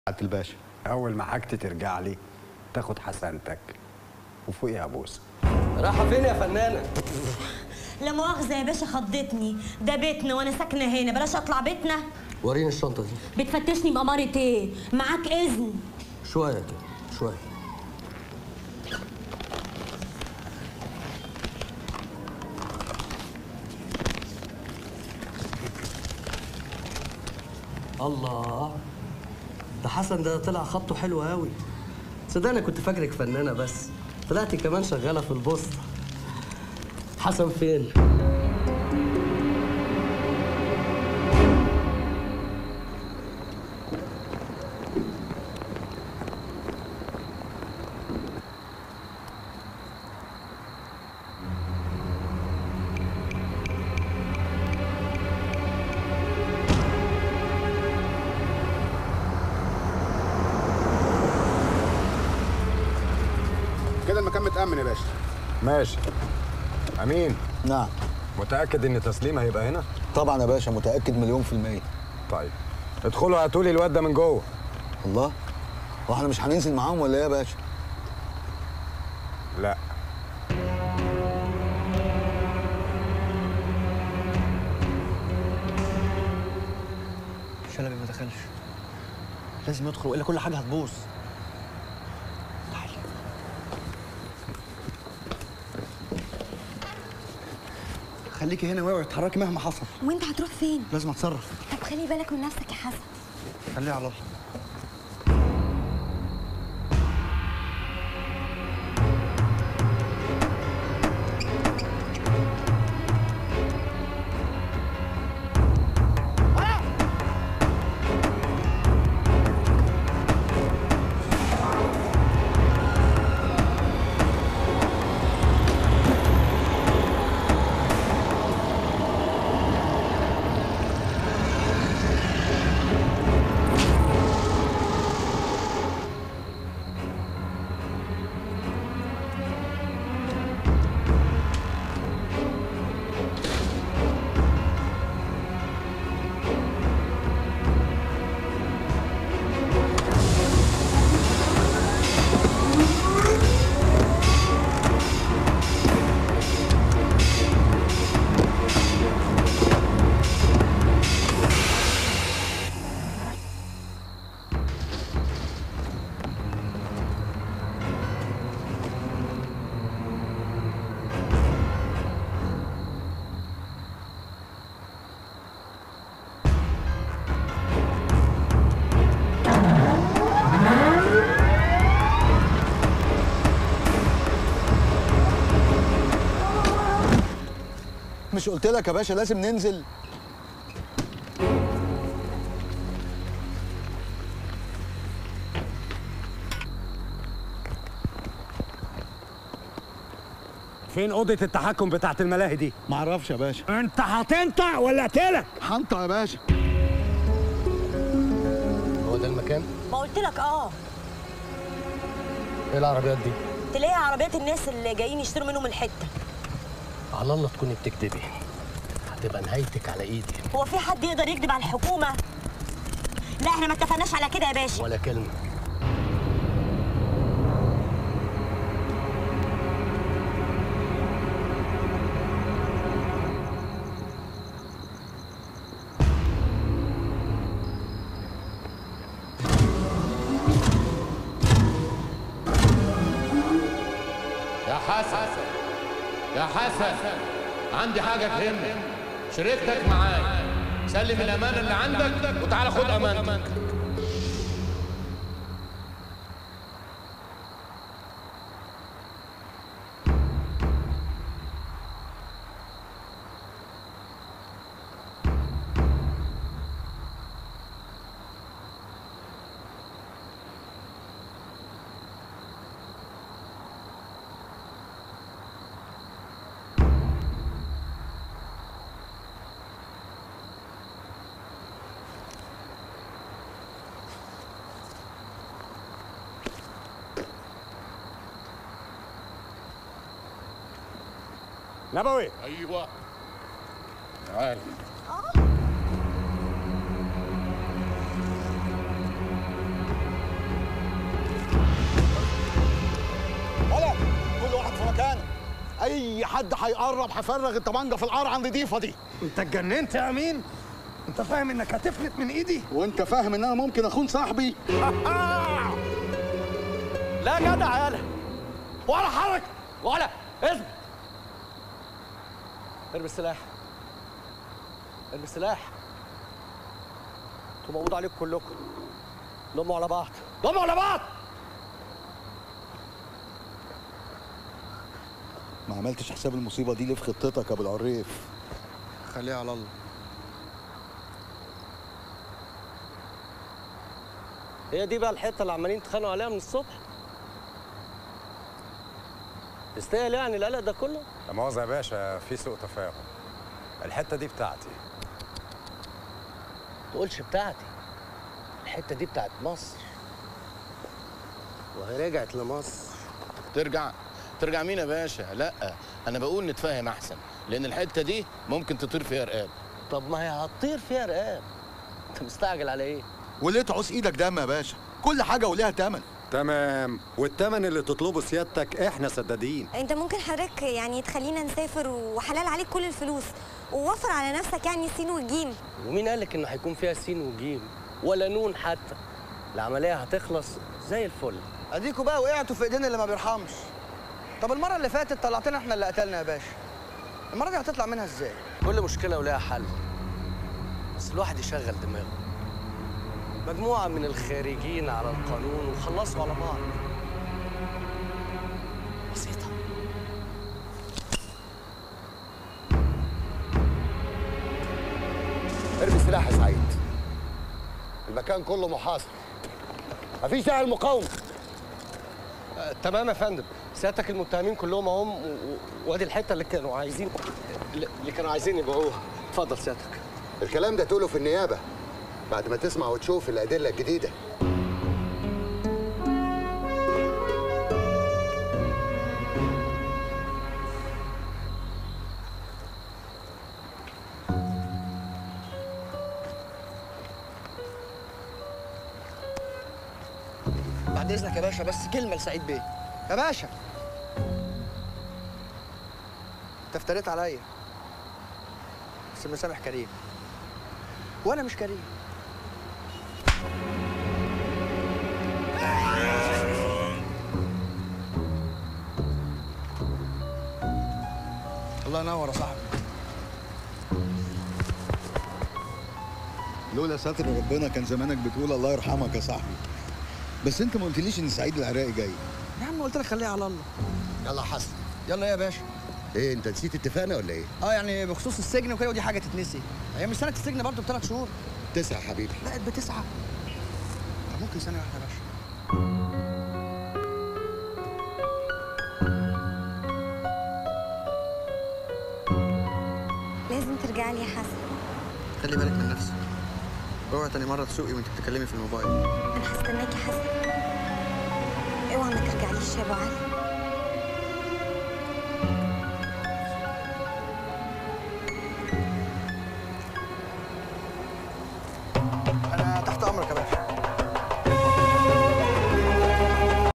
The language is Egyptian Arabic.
سعاده الباشا اول ما حاجتي ترجع لي تاخد حسنتك وفوقيها بوسه رايحه فين يا فنانه لا مؤاخذة يا باشا خضتني ده بيتنا وانا ساكنة هنا بلاش اطلع بيتنا وريني الشنطه دي بتفتشني بأمارة ايه معاك اذن شويه كده شويه الله ده حسن ده طلع خطه حلو قوي صدقني كنت فاكرك فنانه بس طلعتي كمان شغاله في البوسطه حسن فين كده المكان متامن يا باشا ماشي امين نعم متاكد ان تسليم هيبقى هنا طبعا يا باشا متأكد مليون في المية طيب ادخلوا هاتوا لي الواد ده من جوه الله هو احنا مش هننزل معاهم ولا ايه يا باشا؟ لا شلبي ما دخلش لازم يدخل والا كل حاجه هتبوظ تعالى خليكي هنا واوعي اتحركي مهما حصل وانت هتروح فين لازم اتصرف طب خلي بالك من نفسك يا حسن خليها على الله مش قلت لك يا باشا لازم ننزل فين اوضه التحكم بتاعت الملاهي دي معرفش يا باشا انت هتنطع ولا اقتلك حنطة يا باشا هو ده المكان ما قلت لك اه ايه العربيات دي تلاقي عربيات الناس اللي جايين يشتروا منهم الحتة على الله تكوني بتكذبي هتبقى نهايتك على ايدي هو في حد يقدر يكذب على الحكومة لا احنا ما اتفقناش على كده يا باشا ولا كلمه يا حسن يا حسن عندي حاجة تهمك شريكتك معايا سلم الأمانة اللي عندك وتعالى خد أمانتك نبوي ايوه تعال اي حد هيقرب هفرغ الطبنجه في القرعه النضيفه دي انت اتجننت يا امين انت فاهم انك هتفلت من ايدي وانت فاهم ان انا ممكن اخون صاحبي لا يا جدع يالا ولا حركه ولا اثبت ارمي السلاح ارمي السلاح انتوا مقبوض عليكم كلكم لموا على بعض لموا على بعض ما عملتش حساب المصيبه دي ليه في خطتك يا ابو العريف خليها على الله هي دي بقى الحته اللي عمالين يتخانقوا عليها من الصبح تستاهل يعني القلق ده كله لا مؤاخذة يا باشا في سوء تفاهم الحتة دي بتاعتي تقولش بتاعتي الحته دي بتاعت مصر وهي رجعت لمصر ترجع ترجع مين يا باشا لا انا بقول نتفاهم احسن لان الحته دي ممكن تطير فيها رقاب طب ما هي هتطير فيها رقاب انت مستعجل على ايه وليه تعوز ايدك دم يا باشا كل حاجه وليها تمن تمام والتمن اللي تطلبه سيادتك احنا سدادين انت ممكن حضرتك يعني تخلينا نسافر وحلال عليك كل الفلوس ووفر على نفسك يعني السين والجيم ومين قالك انه هيكون فيها سين وجيم ولا نون حتى العمليه هتخلص زي الفل اديكوا بقى وقعتوا في ايدين اللي ما بيرحمش طب المره اللي فاتت طلعتنا احنا اللي قتلنا يا باشا المره دي هتطلع منها ازاي كل مشكله ولها حل بس الواحد يشغل دماغه مجموعه من الخارجين على القانون وخلصوا على بعض بسيطه ارمي السلاح يا سعيد المكان كله محاصر مفيش داعي للمقاومه آه، تمام يا فندم سيادتك المتهمين كلهم اهم و- و- وادي الحته اللي كانوا عايزين اللي كانوا عايزين يبيعوها اتفضل سيادتك الكلام ده تقوله في النيابه بعد ما تسمع وتشوف الادله الجديده بعد اذنك يا باشا بس كلمه لسعيد بيه يا باشا انت افتريت عليا بس المسامح كريم وانا مش كريم الله ينور يا صاحبي لولا ستر ربنا كان زمانك بتقول الله يرحمك يا صاحبي بس انت ما قلتليش ان سعيد العراقي جاي يا عم قلت لك خليها على الله يلا حسن يلا يا باشا ايه انت نسيت اتفقنا ولا ايه اه يعني بخصوص السجن وكده ودي حاجه تتنسي هي مش سنه السجن برضه بثلاث شهور تسعة يا حبيبي بقت بتسعه طب ممكن ثانيه واحده يا باشا لازم ترجع لي يا حسن خلي بالك من نفسك اوعي تاني مره تسوقي وانت بتتكلمي في الموبايل انا هستناك يا حسن اوعى ما ترجعليش يا ابو علي